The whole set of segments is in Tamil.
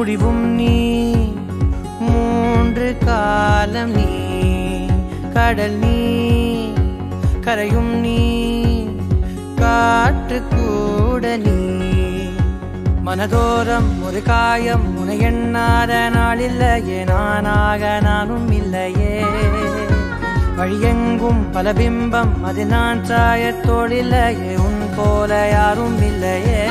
முடிவும் நீ மூன்று காலம் நீ கடல் நீ கரையும் நீ காற்று கூட நீ மனதோரம் ஒரு காயம் உன எண்ணாத நாளில்லையே நானாக நானும் இல்லையே வழியெங்கும் பல பிம்பம் அது நான் சாயத்தோடில்லையே உன் போல யாரும் இல்லையே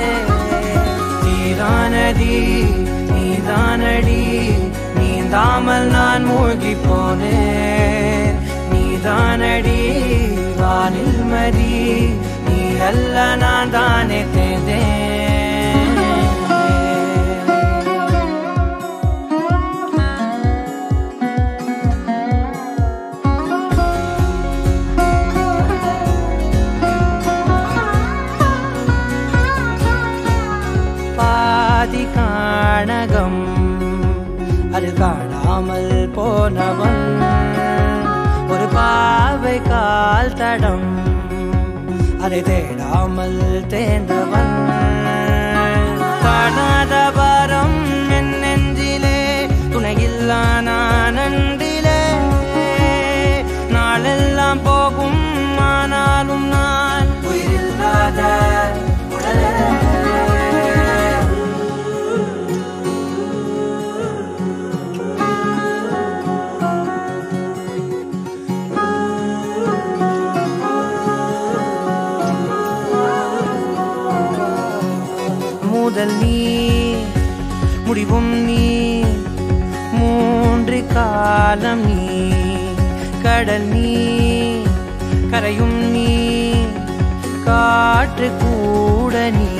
நீதானடி நீதானடி நீந்தாமல் நான் மூழ்கி போனேன் நீதானடி வானில் மதி நீ அல்ல நான் தானே தேர்ந்தேன் பாதி காணகம் அது காணாமல் போனவன் ஒரு பாவை கால் தடம் அதை தேடாமல் தேர்ந்தவன் காணாத பாரம் என் நெஞ்சிலே துணையில்லா நான் அன்றிலே நாளெல்லாம் போகும் ஆனாலும் நான் உயிரில்லாத உடலே முதல் நீ முடிவும் நீ மூன்று காலம் நீ கடல் நீ கரையும் நீ காற்று கூட நீ